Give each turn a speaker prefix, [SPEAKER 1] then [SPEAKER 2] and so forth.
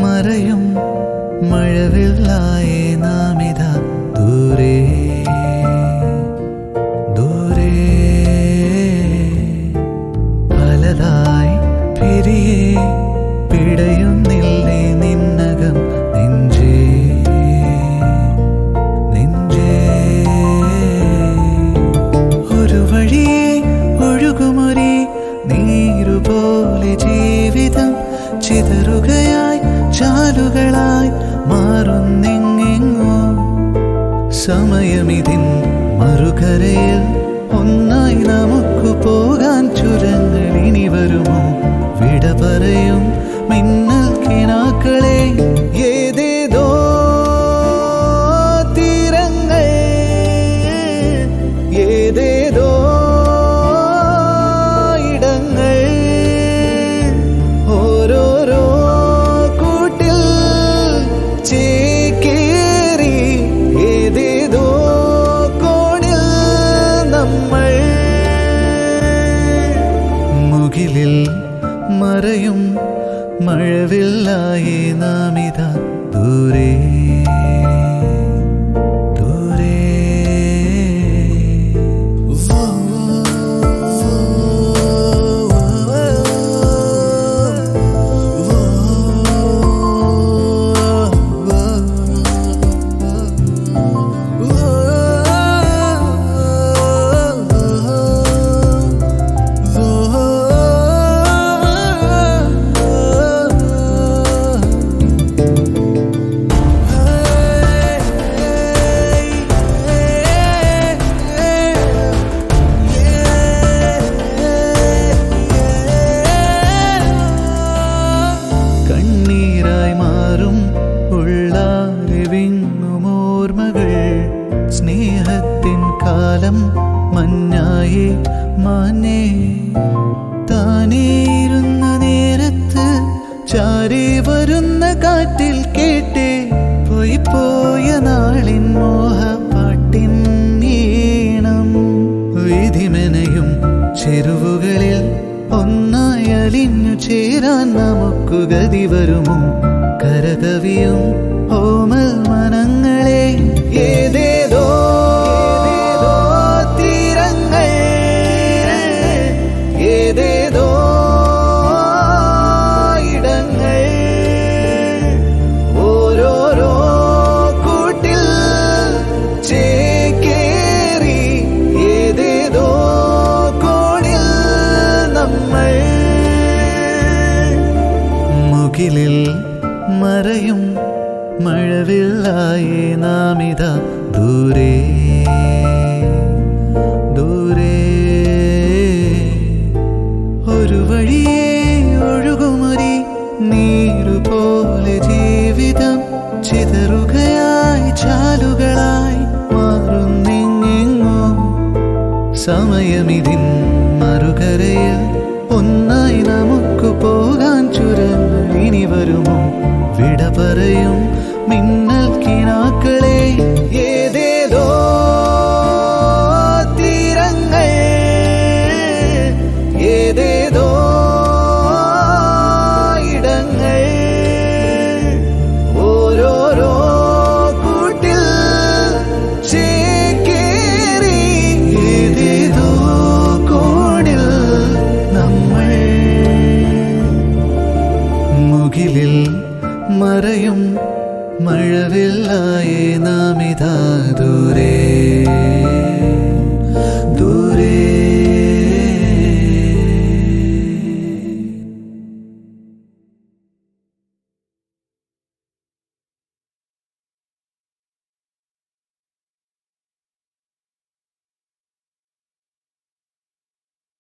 [SPEAKER 1] മറയും മഴവില്ലായേ നാമിത ദൂരെ ദൂരെ പലതായി പിരിയേ പിടയുന്നില്ലേ നിന്നകം നെഞ്ചേ നെഞ്ചേ ഒരു വഴിയെ ഒഴുകുമൊരി നീരുപോലെ ജീവിതം ചിതറുകയായി ചാലുകളായി മാറുന്നെങ്ങെങ്ങോ സമയമിതിൻ മറുകരയിൽ ഒന്നായി നമുക്ക് പോകാൻ ചുരങ്ങൾ ഇനി വരുമോ വിട പറയും മിന്നൽ കിനാക്കളെ ഏതേതോ തീരങ്ങൾ ഏതേതോ ഇടങ്ങൾ ഓരോരോ കൂട്ടിൽ ചേക്കേറി ഏതേതോ കോണിൽ നമ്മൾ മുകിലിൽ മറയും മഴവില്ലായി നാമിത ദൂരെ ദൂരെ കണ്ണീരായി മാറും ഉള്ളാരെ വിങ്ങും ഓർമ്മകൾ സ്നേഹത്തിൻ കാലം മഞ്ഞായി മാഞ്ഞേ താനേരുന്ന നേരത്ത് ചാരി വരുന്ന കാറ്റിൽ കേട്ടേ പോയി പോയ നാളിൻ മോഹപ്പാട്ടിൻ ഈണം വിധിമെനയും ചെരുവുകളിൽ ഒന്നായി അലിഞ്ഞു ചേരാൻ നമുക്ക് ഗതി വരുമോ കരകവിയും ഓമൽ മനങ്ങളെ ഏതേതോ തീരങ്ങൾ ഏതേതോ ഇടങ്ങൾ ഓരോരോ കൂട്ടിൽ ചേക്കേറി ഏതേതോ കോണിൽ നമ്മൾ മുകിലിൽ മറയും മഴവില്ലായി നാമിത ദൂരെ ദൂരെ ഒരു വഴിയെ ഒഴുകുമൊരി നീരുപോലെ ജീവിതം ചിതറുകയായി ചാലുകളായി മാറുന്നെങ്ങെങ്ങോ സമയമിതിൻ മറുകരയിൽ ഒന്നായി നമുക്ക് പോകാൻ ചുരങ്ങൾ ഇനി വരുമോ വിട പറയും മിന്നൽ കിനാക്കളെ ഏതേതോ തീരങ്ങൾ ഏതേതോ ഇടങ്ങൾ ഓരോരോ കൂട്ടിൽ ചേക്കേറി ഏതേതോ കോണിൽ നമ്മൾ മുകിലിൽ മറയും മഴവില്ലായി നാമിതാ ദൂരെ